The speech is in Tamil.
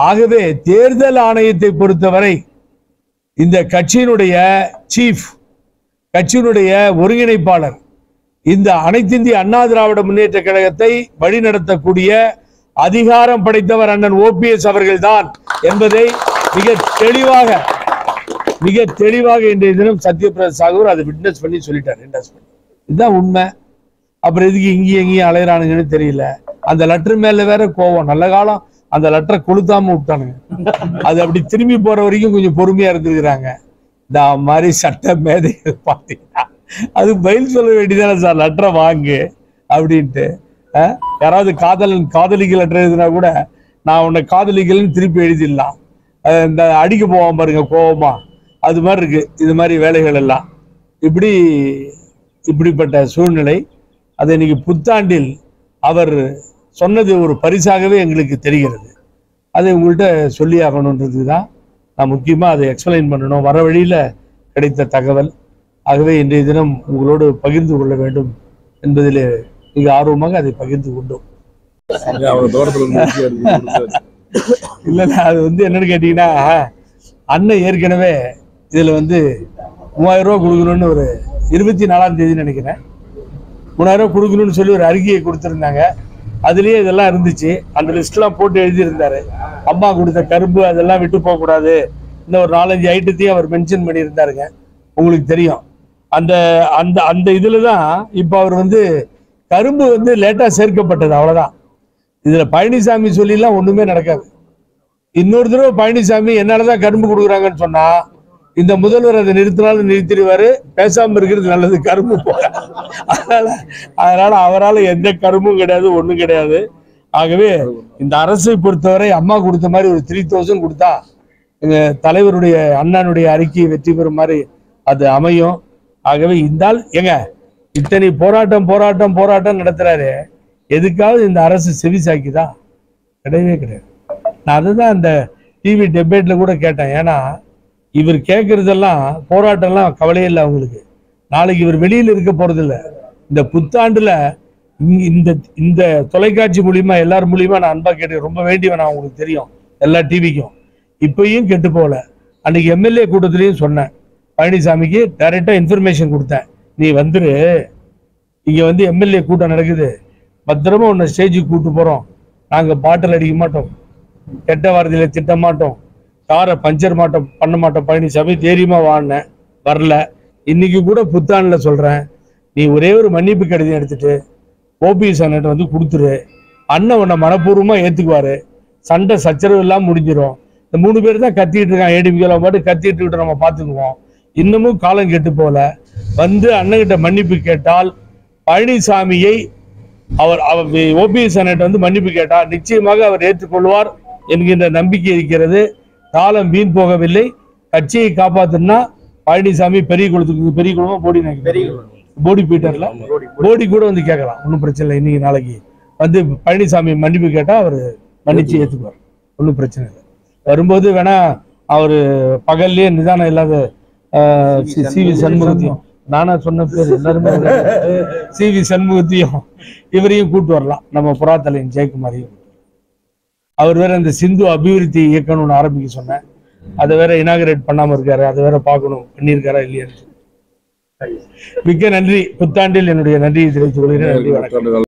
ஆகவே தேர்தல் ஆணையத்தை பொறுத்தவரை இந்த கட்சியினுடைய சீஃப் கட்சியினுடைய ஒருங்கிணைப்பாளர் இந்த அனைத்திந்திய அண்ணா திராவிட முன்னேற்ற கழகத்தை வழிநடத்தக்கூடிய அதிகாரம் படைத்தவர் அண்ணன் ஓபிஎஸ் அவர்கள்தான் என்பதை மிக தெளிவாக மிக தெளிவாக இன்றைய தினம் சத்யபிரத சாகூர் அதை விட்னஸ் பண்ணி சொல்லிட்டார் இன்டஸ் பண்ணி இதுதான் உண்மை அப்புறம் எதுக்கு இங்கேயும் எங்கேயும் அலையறானுங்கன்னு தெரியல அந்த லெட்டர் மேல வேற கோவம் நல்ல காலம் அந்த லெட்டரை கொளுத்தாம விட்டானுங்க அது அப்படி திரும்பி போற வரைக்கும் கொஞ்சம் பொறுமையா இருந்திருக்கிறாங்க இந்த மாதிரி சட்ட மேதை பார்த்தீங்கன்னா அது பதில் சொல்ல வேண்டியதானே சார் லெட்டரை வாங்கு அப்படின்ட்டு அஹ், யாராவது காதலன் காதலிக்கு லெட்டர் எழுதினா கூட நான் உன்னை காதலிக்கலன்னு திருப்பி எழுதிடலாம் அஹ், இந்த அடிக்க போவான் பாருங்க கோவமா அது மாதிரி இருக்கு இது மாதிரி வேலைகள் எல்லாம் இப்படி இப்படிப்பட்ட சூழ்நிலை அதை இன்னைக்கு புத்தாண்டில் அவர் சொன்னது ஒரு பரிசாகவே எங்களுக்கு தெரிகிறது அதை உங்கள்கிட்ட சொல்லி ஆகணுன்றது தான் நான் முக்கியமாக அதை எக்ஸ்பிளைன் பண்ணணும் வர வழியில் கிடைத்த தகவல் ஆகவே இன்றைய தினம் உங்களோடு பகிர்ந்து கொள்ள வேண்டும் என்பதில் மிக ஆர்வமாக அதை பகிர்ந்து கொண்டோம் அவங்க தோட்டத்துல இருந்து ஈஸியா இருக்கு. இல்லை இல்லை அது வந்து என்னன்னு கேட்டிங்கன்னா அண்ணன் ஏற்கனவே இதில் வந்து மூவாயிரம் ரூபா கொடுக்கணும்னு ஒரு இருபத்தி நாலாம் தேதி நினைக்கிறேன் மூணாயிரம் ரூபா கொடுக்கணும்னு சொல்லி ஒரு அறிக்கையை கொடுத்துருந்தாங்க அதுலயே இதெல்லாம் இருந்துச்சு அந்த லிஸ்ட்லாம் போட்டு எழுதியிருந்தாரு அம்மா கொடுத்த கரும்பு அதெல்லாம் விட்டு போகக்கூடாது இந்த ஒரு நாலஞ்சு ஐட்டத்தையும் அவர் மென்ஷன் பண்ணியிருந்தாருங்க உங்களுக்கு தெரியும் அந்த அந்த அந்த இதுல தான் இப்போ அவர் வந்து கரும்பு வந்து லேட்டா சேர்க்கப்பட்டது அவ்வளவுதான் இதுல பழனிசாமி சொல்லிலாம் ஒண்ணுமே நடக்காது இன்னொரு தடவை பழனிசாமி என்னாலதான் கரும்பு கொடுக்குறாங்கன்னு சொன்னா இந்த முதல்வர் அதை நிறுத்தினாலும் நிறுத்திடுவாரு பேசாம இருக்கிறது நல்லது கரும்பு போல அதனால அதனால அவரால் எந்த கரும்பும் கிடையாது ஒண்ணும் கிடையாது ஆகவே இந்த அரசை பொறுத்தவரை அம்மா கொடுத்த மாதிரி ஒரு த்ரீ தௌசண்ட் கொடுத்தா எங்க தலைவருடைய அண்ணனுடைய அறிக்கையை வெற்றி பெறும் மாதிரி அது அமையும் ஆகவே இந்த ஆள் ஏங்க இத்தனை போராட்டம் போராட்டம் போராட்டம் நடத்துறாரு எதுக்காவது இந்த அரசு செவி சாக்கிதா கிடையவே கிடையாது நான் அதுதான் அந்த டிவி டெபேட்ல கூட கேட்டேன் ஏன்னா இவர் கேட்கறதெல்லாம் போராட்டம்லாம் கவலையே இல்லை அவங்களுக்கு நாளைக்கு இவர் வெளியில் இருக்க போறதில்ல இந்த புத்தாண்டுல இங்க- இந்த இந்த தொலைக்காட்சி மூலியமா எல்லார் மூலியமா நான் அன்பா கேட்டு ரொம்ப வேண்டியவன் நான் உங்களுக்கு தெரியும் எல்லா டிவிக்கும் இப்பயும் கெட்டு போகல அன்னைக்கு எம்எல்ஏ கூட்டத்திலையும் சொன்னேன் பழனிசாமிக்கு டைரக்டா இன்ஃபர்மேஷன் கொடுத்தேன் நீ வந்துரு இங்க வந்து எம்எல்ஏ கூட்டம் நடக்குது பத்திரமா உன்னை ஸ்டேஜுக்கு கூட்டு போறோம் நாங்க பாட்டில் அடிக்க மாட்டோம் கெட்ட வார்த்தையில திட்ட மாட்டோம் காரை பஞ்சர் மாட்டோம் பண்ண மாட்டோம் பழனிசாமி தைரியமா வாடினேன் வரல இன்னைக்கு கூட புத்தாண்டுல சொல்றேன் நீ ஒரே ஒரு மன்னிப்பு கடிதம் எடுத்துட்டு ஓபிஎஸ் அண்ணன் வந்து கொடுத்துரு அண்ணன் உன்னை மனப்பூர்வமா ஏத்துக்குவாரு சண்டை சச்சரவு எல்லாம் முடிஞ்சிடும் இந்த மூணு பேர் தான் கத்திட்டு இருக்கான் ஏடிபிகளை பாட்டு கத்திட்டு இருக்கட்டும் நம்ம பார்த்துக்குவோம் இன்னமும் காலம் கெட்டு போல வந்து அண்ணன்கிட்ட மன்னிப்பு கேட்டால் பழனிசாமியை அவர் அவர் ஓபிஎஸ் அண்ணன் வந்து மன்னிப்பு கேட்டால் நிச்சயமாக அவர் ஏற்றுக்கொள்வார் என்கின்ற நம்பிக்கை இருக்கிறது காலம் வீண் போகவில்லை கட்சியை காப்பாத்தணும்னா பழனிசாமி பெரிய குளத்துக்கு பெரிய குளமா போடி பெரிய போடி பீட்டர்ல போடி கூட வந்து கேட்கலாம் ஒன்றும் பிரச்சனை இல்லை இன்னைக்கு நாளைக்கு வந்து பழனிசாமி மன்னிப்பு கேட்டா அவர் மன்னிச்சு ஏத்துக்குவார் ஒன்றும் பிரச்சனை இல்லை வரும்போது வேணா அவர் பகல்லே நிதானம் இல்லாத சி வி சண்முகத்தையும் நானா சொன்ன பேர் எல்லாருமே சி வி சண்முகத்தையும் இவரையும் கூட்டு வரலாம் நம்ம புறாத்தலையின் ஜெயக்குமாரையும் அவர் வேற இந்த சிந்து அபிவிருத்தி இயக்கம்னு ஒன்று ஆரம்பிக்க சொன்னேன் அதை வேற இனாகரேட் பண்ணாம இருக்காரு அதை வேற பார்க்கணும் பண்ணியிருக்காரா இல்லையான்னு மிக்க நன்றி புத்தாண்டில் என்னுடைய நன்றியை தெரிவித்துக் கொள்கிறேன் நன்றி வணக்கம் புத்தாண்டு